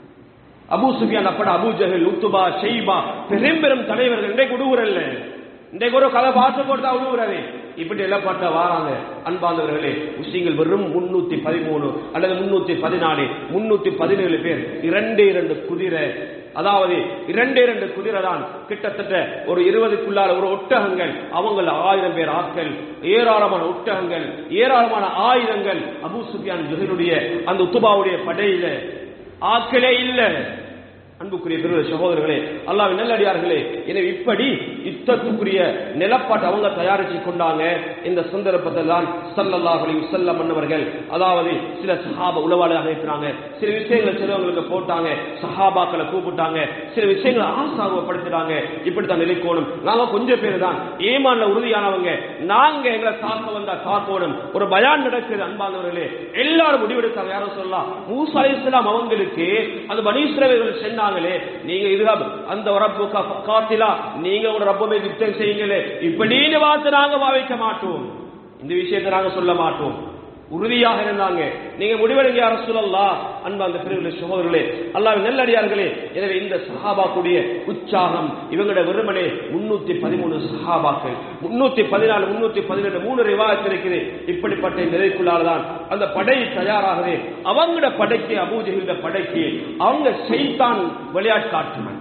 அபு சுஃபியான் அப்பட அபு ஜஹல் உத்துபா ஷெய்பா பெரும் பெரும் தலைவர்கள் இன்றைக்கு விடுவுறல்ல இன்றைக்கு ஒரு கதை பார்த்து போட்டு தான் விடுவுறாரு இப்படி எல்லாம் பட்ட வாராங்க அன்பாந்தவர்களே முஸ்லீம்கள் வெறும் முன்னூத்தி பதிமூணு அல்லது முன்னூத்தி பதினாலு முன்னூத்தி பதினேழு பேர் இரண்டு இரண்டு குதிரை அதாவது இரண்டு இரண்டு குதிரை தான் கிட்டத்தட்ட ஒரு இருபதுக்குள்ளார ஒரு ஒட்டகங்கள் அவங்க ஆயிரம் பேர் ஆட்கள் ஏராளமான ஒட்டகங்கள் ஏராளமான ஆயுதங்கள் அபு சுஃபியான் ஜுஹருடைய அந்த உத்துபாவுடைய படையில ஆட்களே இல்ல அன்புக்குரிய பெரிய சகோதரர்களே அல்லாவின் நல்லடியார்களே எனவே இப்படி யுத்தத்துக்குரிய நிலப்பாட்டை அவங்க தயாரிச்சு கொண்டாங்க இந்த சந்தர்ப்பத்தில் தான் சல்லல்லாஹு அலைஹி வஸல்லம் மன்னவர்கள் அதாவது சில சஹாபா உளவாளியாக இருக்கிறாங்க சில விஷயங்களை சிலவங்களுக்கு போட்டாங்க சஹாபாக்களை கூப்பிட்டாங்க சில விஷயங்களை ஆசார்வப்படுத்தினாங்க இப்படித்தான் நிலைக்கோணும் நாங்க கொஞ்சம் பேர் தான் ஏமான்ல உறுதியானவங்க நாங்க எங்களை தாக்க வந்தா காக்கோணும் ஒரு பயான் நடக்குது அன்பானவர்களே எல்லாரும் முடிவெடுத்தாங்க யாரும் சொல்லலாம் மூசா அலைஹிஸ்ஸலாம் அவங்களுக்கு அந்த பனீஸ்வரர்கள் சொன்னாங்களே நீங்க இதுதான் அந்த ரப்பு காத்திலா நீங்க ஒரு ரப்பமே யுத்தம் செய்யுங்களே இப்படின்னு பார்த்து நாங்க பாவிக்க மாட்டோம் இந்த விஷயத்தை நாங்க சொல்ல மாட்டோம் உறுதியாக இருந்தாங்க நீங்க முடிவெடுங்க யார சொல்லலாம் அன்பா அந்த பிரிவுகளை சகோதரர்களே அல்லாஹ் நல்லடியார்களே எனவே இந்த சஹாபாக்குடைய உற்சாகம் இவங்களோட வெறுமனே முன்னூத்தி பதிமூணு சஹாபாக்கள் முன்னூத்தி பதினாலு முன்னூத்தி பதினெட்டு மூணு ரிவாயத்து இருக்குது இப்படிப்பட்ட நிலைக்குள்ளால்தான் அந்த படை தயாராகவே அவங்களோட படைக்கு அபூஜகின்ற படைக்கு அவங்க செய்தான் விளையாட்டு காட்டுறான்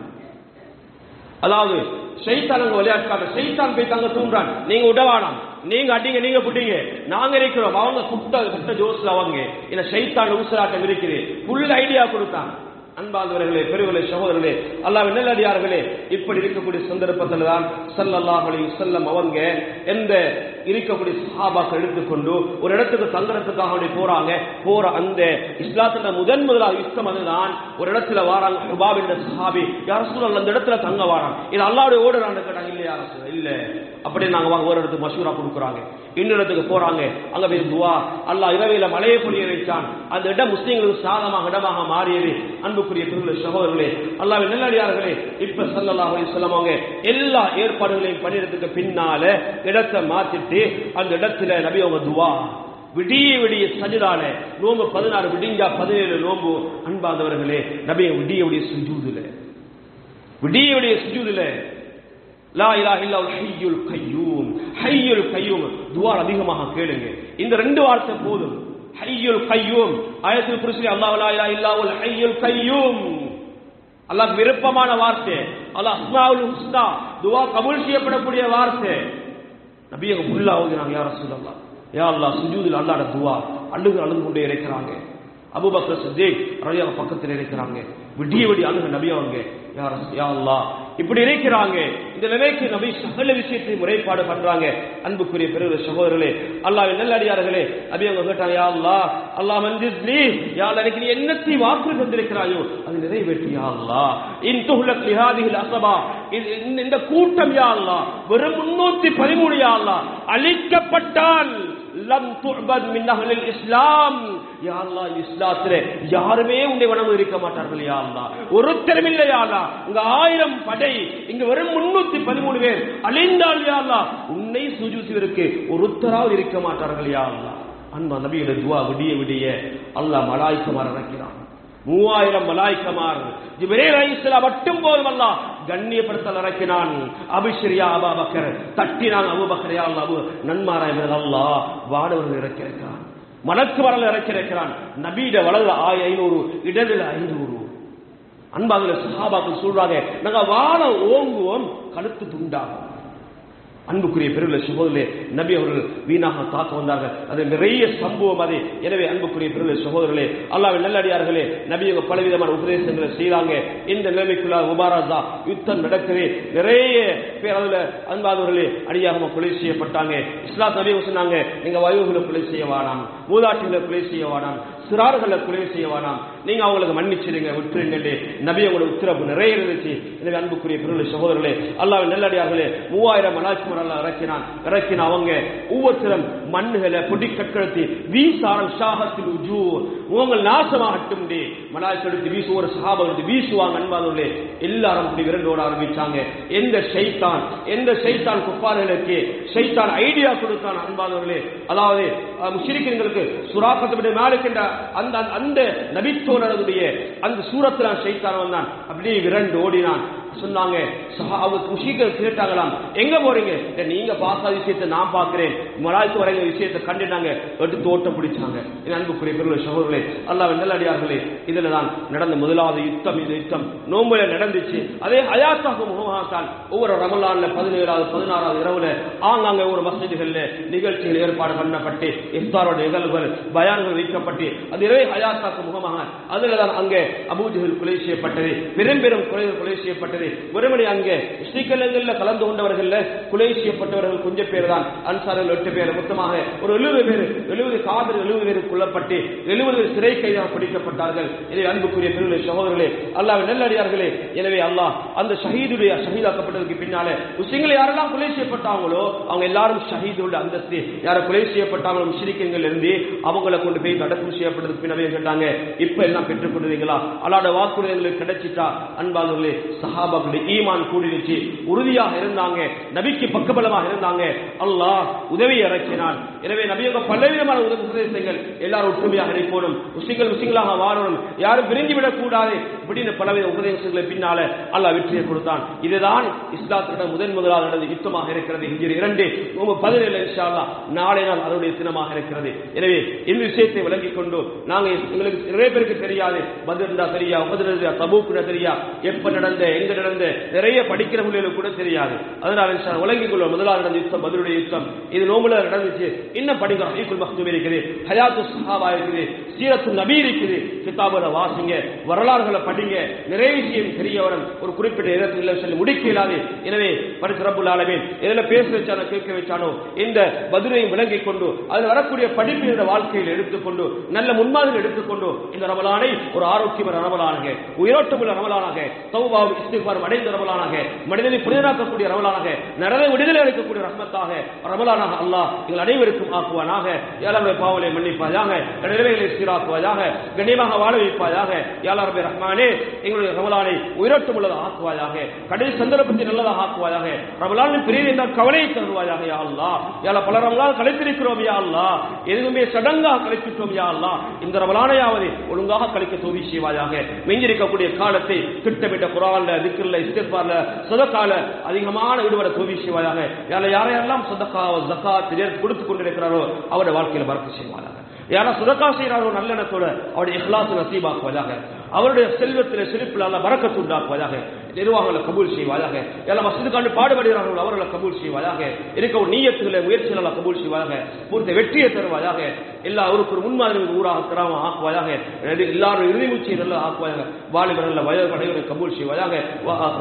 அதாவது செய்தானங்க விளையாட்டு செய்தான் போய் தாங்க தூண்டுறான் நீங்க உடவானாம் நீங்க அடிங்க நீங்க புட்டிங்க நாங்க இருக்கிறோம் அவங்க குட்ட குட்ட ஜோஸ்ல அவங்க இல்ல சைத்தான் ஊசலாட்டம் இருக்குது ஃபுல் ஐடியா கொடுத்தான் அன்பாந்தவர்களே பெருவலை சகோதரர்களே அல்லாஹ் நல்லடியார்களே இப்படி இருக்கக்கூடிய சந்தர்ப்பத்தில் தான் சல்லல்லாஹ் அலைஹி வஸல்லம் அவங்க எந்த இருக்கக்கூடிய சஹாபாக்கள் எடுத்துக்கொண்டு ஒரு இடத்துக்கு தங்குறதுக்காக வேண்டி போறாங்க போற அந்த இஸ்லாத்துல முதன் முதலாக யுத்தம் அதுதான் ஒரு இடத்துல வாராங்க ஹுபாப் என்ற சஹாபி யார் சூழல் அந்த இடத்துல தங்க வாராங்க இது அல்லாவுடைய ஓடுறான்னு கேட்டாங்க இல்லையா ரசூல் இல்ல அப்படி நாங்க வாங்க ஒரு இடத்துக்கு மசூரா கொடுக்குறாங்க இன்னொரு இடத்துக்கு போறாங்க அங்க போய் துவா அல்லாஹ் இரவையில மழையை பொழிய வைத்தான் அந்த இடம் முஸ்லீம்களுக்கு சாதமாக இடமாக மாறியது அன்புக்குரிய பெருள்ள சகோதரர்களே அல்லாஹ் நல்லடியார்களே இப்ப சல்லல்லாஹு அலைஹி வஸல்லம் அவங்க எல்லா ஏற்பாடுகளையும் பண்ணிறதுக்கு பின்னால இடத்தை மாத்திட்டு அந்த இடத்துல நபி அவங்க துவா விடிய விடிய சஜிதால நோம்பு பதினாறு விடிஞ்சா பதினேழு நோம்பு அன்பாந்தவர்களே நபிய விடிய விடிய சுஜூதுல விடிய விடிய சுஜூதுல லா இலாஹ இல்லா ஹய்யுல் கய்யூம் ஹய்யுல் கய்யூம் துவா அதிகமாக கேளுங்க இந்த ரெண்டு வார்த்தை போதும் ஹய்யுல் கய்யூம் ஆயத்தில் குர்சி அல்லாஹ் லா இலாஹ இல்லா உல் ஹய்யுல் கய்யூம் அல்லாஹ் விருப்பமான வார்த்தை அல்லாஹ் அஸ்மாவுல் ஹுஸ்னா துவா கபூல் செய்யப்படக்கூடிய வார்த்தை நபியங்க ஃபுல்லா ஓதுறாங்க யா ரசூலல்லாஹ் யா அல்லாஹ் சுஜூதில் அல்லாஹ்ட துவா அழுகு அழுது கொண்டே இருக்கிறாங்க அபூபக்கர் சித்திக் ரலியல்லாஹு பக்கத்தில் இருக்கிறாங்க விடிய விடிய அழுகு நபி அவங்க யா ரசூல் யா அல்லாஹ் இப்படி இருக்கிறாங்க இந்த நிலைக்கு நபி சகல விஷயத்தை முறைப்பாடு பண்றாங்க அன்புக்குரிய பெரிய சகோதரர்களே அல்லாஹ் நல்லடியார்களே நபி அவங்க கேட்டாங்க யா அல்லாஹ் அல்லாஹ் மன்ஜித்லி யா அல்லாஹ் எனக்கு நீ என்னத்தை வாக்கு தந்திருக்கிறாயோ அது நிறைவேற்றி யா அல்லாஹ் இன் துஹ்லக் லிஹாதிஹில் அஸபா இது- இந்த- இந்த கூட்டம் யா அல்லாஹ் வெறும் 313 யா அல்லாஹ் அழிக்கப்பட்டால் லம் துஅபத் மின் அஹ்லில் இஸ்லாம் யா அல்லாஹ் இந்த இஸ்லாத்திலே யாருமே உன்னை வணங்க இருக்க மாட்டார்கள் யா அல்லாஹ் ஒருத்தரும் இல்லை யா அல்லாஹ் இங்க ஆயிரம் படை இங்க வெறும் 313 பேர் அழிந்தால் யா அல்லாஹ் உன்னை சுஜூதிற்கு ஒருத்தராவது இருக்க மாட்டார்கள் யா அல்லாஹ் அன்பா நபியோட துவா விடிய விடிய அல்லாஹ் மலாய்க்குமார் இறக்கிறான் மூவாயிரம் மலாய்க்கமார் ஜிப்ரீல் அலைஹிஸ்ஸலாம் மட்டும் போதும் அல்லாஹ் கண்ணியப்படுத்தல் இறக்கினான் அபிஷரியா அபாபக்கர் தட்டினான் அபூபக்கர் யா அல்லாஹ் அபு நன்மாராய் அல்லாஹ் வானவர்கள் இறக்கியிருக்கிறான் மலக்கு வரல் இறக்கியிருக்கிறான் நபீட வலதுல ஆய் ஐநூறு இடதுல ஐநூறு அன்பாதுல சஹாபாக்கள் சொல்றாங்க நாங்க வான ஓங்குவோம் கழுத்து துண்டாகும் அன்புக்குரிய பெருள சகோதரே நபி அவர்கள் வீணாக தாக்க வந்தார்கள் அது நிறைய சம்பவம் அது எனவே அன்புக்குரிய பெருள சகோதரர்களே அல்லாவின் நல்லடியார்களே நபி அவங்க பலவிதமான உபதேசங்களை செய்தாங்க இந்த நிலைமைக்குள்ள முபாரசா யுத்தம் நடக்குது நிறைய பேர் அதுல அன்பாதவர்களே அடியாக கொலை செய்யப்பட்டாங்க இஸ்லாம் நபி அவங்க சொன்னாங்க நீங்க வயோகளை கொலை செய்ய வேணாம் மூதாட்டிகளை கொலை செய்ய வேணாம் சிறார்களை கொலை செய்ய வேணாம் நீங்க அவங்களுக்கு மன்னிச்சிடுங்க விட்டுருங்க நபி அவங்களோட உத்தரவு நிறைய இருந்துச்சு எனவே அன்புக்குரிய பெருளை சகோதரர்களே அல்லாஹ் நல்லடியார்களே மூவாயிரம் மலாய்க்குமர் அல்லா இறக்கினான் இறக்கின அவங்க ஒவ்வொருத்தரும் மண்ணுகளை பொடி கற்கழுத்தி வீசாரம் ஷாகத்தில் உஜூ உங்கள் நாசமாகட்டும் டே மலாய்க்கெடுத்து வீசு ஒரு சகாபம் வீசுவாங்க அன்பானவர்களே எல்லாரும் அப்படி விரண்டோட ஆரம்பிச்சாங்க எந்த ஷைத்தான் எந்த ஷைத்தான் குப்பார்களுக்கு ஷைத்தான் ஐடியா கொடுத்தான் அன்பானவர்களே அதாவது முஷிரிக்கங்களுக்கு சுறாக்கத்தை மேலுக்கின்ற அந்த அந்த நபித்தோழருடைய அந்த சூரத்தில் ஷைத்தான் வந்தான் அப்படியே விரண்டு ஓடினான் சொன்னாங்க முஷிக்கள் கேட்டாங்களாம் எங்க போறீங்க நீங்க பார்க்காத விஷயத்தை நான் பார்க்கிறேன் மலாய்க்கு வரைங்க விஷயத்தை கண்டுட்டாங்க எடுத்து ஓட்டம் பிடிச்சாங்க என் அன்புக்குரிய பெருள் சகோதரர்களே அல்லாஹ் நல்லடியார்களே இதுல தான் நடந்த முதலாவது யுத்தம் இந்த யுத்தம் நோம்புல நடந்துச்சு அதே அயாத்தாக முகமாகத்தான் ஒவ்வொரு ரமலான்ல பதினேழாவது பதினாறாவது இரவுல ஆங்காங்க ஒரு மசதிகள்ல நிகழ்ச்சிகள் ஏற்பாடு பண்ணப்பட்டு இஃப்தாரோட நிகழ்வுகள் பயான்கள் வைக்கப்பட்டு அது இரவே ஹயாத்தாக்கு முகமாக அதுல தான் அங்கே அபூஜிகள் கொலை செய்யப்பட்டது பெரும் பெரும் கொலைகள் கொலை செய்யப்பட்டது வெறுமனே அங்கே ஸ்ரீகலங்கள்ல கலந்து கொண்டவர்கள் கொலை செய்யப்பட்டவர்கள் கொஞ்சம் பேர் தான் அன்சார்கள் எட்டு பேர் மொத்தமாக ஒரு எழுபது பேர் எழுபது காதல் எழுபது பேர் கொல்லப்பட்டு எழுபது பேர் சிறை கைதாக பிடிக்கப்பட்டார்கள் இதை அன்புக்குரிய பெருளை சகோதரர்களே அல்லாஹ் நல்லடியார்களே எனவே அல்லாஹ் அந்த ஷஹீதுடைய ஷஹீதாக்கப்பட்டதுக்கு பின்னால முஸ்லிம்கள் யாரெல்லாம் கொலை செய்யப்பட்டாங்களோ அவங்க எல்லாரும் ஷஹீதோட அந்தஸ்து யாரை கொலை செய்யப்பட்டாங்களோ முஸ்லிம்கள் இருந்து அவங்கள கொண்டு போய் அடக்கம் செய்யப்பட்டதுக்கு பின்னவே கேட்டாங்க இப்ப எல்லாம் பெற்றுக் கொண்டீங்களா அல்லாட வாக்குறுதிகளுக்கு கிடைச்சிட்டா அன்பாளர்களே சஹாபாக்களுடைய ஈமான் கூடிருச்சு உறுதியாக இருந்தாங்க நபிக்கு பக்கபலமாக இருந்தாங்க அல்லாஹ் உதவி இறக்கினான் எனவே நபியோக பலவிதமான உதவி உபதேசங்கள் எல்லாரும் ஒற்றுமையாக இருக்கணும் முஸ்லிம்கள் முஸ்லிம்களாக வாழணும் யாரும் பிரிந்து விடக்கூடாது இப்படின்னு பலவித உபதேசங்களை பின்னால அல்லாஹ் வெற்றியை கொடுத்தான் இதுதான் இஸ்லாத்திட முதன் முதலாக நடந்த யுத்தமாக இருக்கிறது இன்று இரண்டு பதினேழு இன்ஷா அல்லாஹ் நாளை நாள் அதனுடைய தினமாக இருக்கிறது எனவே இந்த விஷயத்தை விளங்கிக் கொண்டு நாங்க எங்களுக்கு நிறைய பேருக்கு தெரியாது பதிர்ந்தா தெரியா உபதிரா தபூக்குடா தெரியா எப்ப நடந்த எங்க நடந்த நிறைய படிக்கிறவங்களுக்கு கூட தெரியாது அதனால இன்ஷா அல்லாஹ் விளங்கிக் கொள்வோம் முதலாவது நடந்த யுத்தம் பதிலுடைய யுத்தம் இது நோம்புல நடந்துச்சு இன்னும் படிக்கிறோம் ஈக்குல் மக்தூம் இருக்குது ஹயாத்து சஹாபா இருக்குது சீரத்து நபி இருக்குது கிதாபுல வாசிங்க வரலாறுகளை படிங்க நிறைய விஷயம் தெரிய வரும் ஒரு குறிப்பிட்ட இடத்துல சொல்லி முடிக்க இயலாது எனவே பரிசு ரப்புல் ஆலமீன் எதுல பேச வச்சானோ கேட்க வச்சானோ இந்த பதிலையும் விளங்கிக் கொண்டு அதில் வரக்கூடிய படிப்பு இந்த வாழ்க்கையில் எடுத்துக்கொண்டு நல்ல முன்மாதிரி எடுத்துக்கொண்டு இந்த ரமலானை ஒரு ஆரோக்கியமான ரமலானாக உயிரோட்டமுள்ள ரமலானாக தௌபாவும் இஸ்திஃபாரும் அடைந்த ரமலானாக மனிதனை புனிதராக்கக்கூடிய ரமலானாக நடனை விடுதலை அளிக்கக்கூடிய ரஹ்மத்தாக ரமலானாக அல்லாஹ் எங்கள் அனைவருக்கும் ஆக்குவானாக ஏழாமை பாவலை மன்னிப்பாயாக நிலைமைகளை சீராக்குவாயாக கண்ணியமாக வாழ வைப்பாயாக ஏழாரபை ரஹ்மானே எங்களுடைய ரமலானை உயிரோட்டம் உள்ளதாக ஆக்குவாயாக கடைசி சந்தர்ப்பத்தை நல்லதாக ஆக்குவாயாக ரமலானின் பிரிவு என்றால் கவலையை தருவாயாக யா அல்லா யால பல ரமலான் கழித்திருக்கிறோம் யா அல்லா எதுவுமே சடங்காக கழித்துட்டோம் யா அல்லா இந்த ரமலானையாவது ஒழுங்காக கழிக்க தோவி செய்வாயாக மெஞ்சிருக்கக்கூடிய காலத்தை திட்டமிட்ட குரான்ல திக்கில் இஸ்திஃபார்ல சதக்கால அதிகமான ஈடுபட தோவி செய்வாயாக யால யாரையெல்லாம் சதக்காவ ஜக்காத் கொடுத்து கொண்டிருக்கிறாரோ அவருடைய வாழ்க்கையில பறக்க செய்வாயாக யாரா சுதக்கா செய்யறாரோ நல்லெண்ணத்தோட அவருடைய இஹ்லாசு நசீபாக்குவதாக அவருடைய செல்வத்தில் செழிப்பில் அல்ல வரக்கத்து உண்டாக்குவதாக நிர்வாகங்களை கபூல் செய்வாயாக எல்லா மசதுக்காண்டு பாடுபடுகிறார்கள் அவர்களை கபூல் செய்வாயாக இருக்க ஒரு நீயத்துகளை முயற்சிகளை கபூல் செய்வாயாக பூர்த்த வெற்றியை தருவாயாக எல்லா அவருக்கு ஒரு முன்மாதிரி ஊராக கிராமம் ஆக்குவாயாக எல்லாரும் இறுதி மூச்சை நல்லா ஆக்குவாயாக வாலிபர்கள் வயது கடைகளை கபூல் செய்வாயாக